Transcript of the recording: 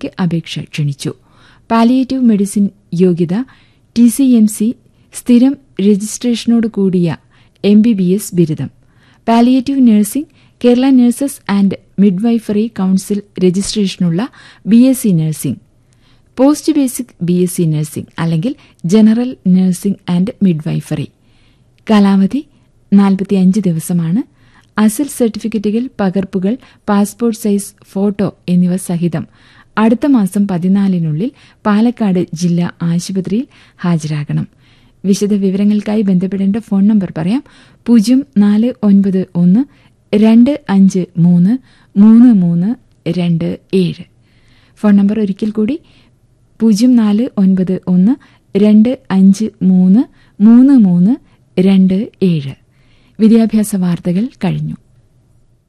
പരീക്ഷയ്ക്ക് അപേക്ഷ ക്ഷണിച്ചു പാലിയേറ്റീവ് മെഡിസിൻ യോഗ്യത ടി സി എം സി സ്ഥിരം രജിസ്ട്രേഷനോട് കൂടിയ എം ബി ബി എസ് ബിരുദം palliative nursing Kerala nurses and midwifery council രജിസ്ട്രേഷനുള്ള B S C nursing post basic B S C nursing അല്ലെങ്കിൽ ജനറൽ നഴ്സിംഗ് ആൻഡ് മിഡ്വൈഫറി കാലാവധി നാൽപ്പത്തിയഞ്ച് ദിവസമാണ് അസൽ സർട്ടിഫിക്കറ്റുകൾ പകർപ്പുകൾ പാസ്പോർട്ട് സൈസ് ഫോട്ടോ എന്നിവ സഹിതം അടുത്ത മാസം പതിനാലിനുള്ളിൽ പാലക്കാട് ജില്ലാ ആശുപത്രിയിൽ ഹാജരാകണം വിശദ വിവരങ്ങൾക്കായി ബന്ധപ്പെടേണ്ട ഫോൺ നമ്പർ പറയാം പൂജ്യം നാല് ഒൻപത് ഒന്ന് രണ്ട് അഞ്ച് മൂന്ന് മൂന്ന് മൂന്ന് രണ്ട് ഏഴ് ഫോൺ നമ്പർ ഒരിക്കൽ കൂടി പൂജ്യം നാല് ഒൻപത് ഒന്ന് രണ്ട് അഞ്ച് മൂന്ന് മൂന്ന് മൂന്ന് രണ്ട് ഏഴ് വിദ്യാഭ്യാസ വാർത്തകൾ കഴിഞ്ഞു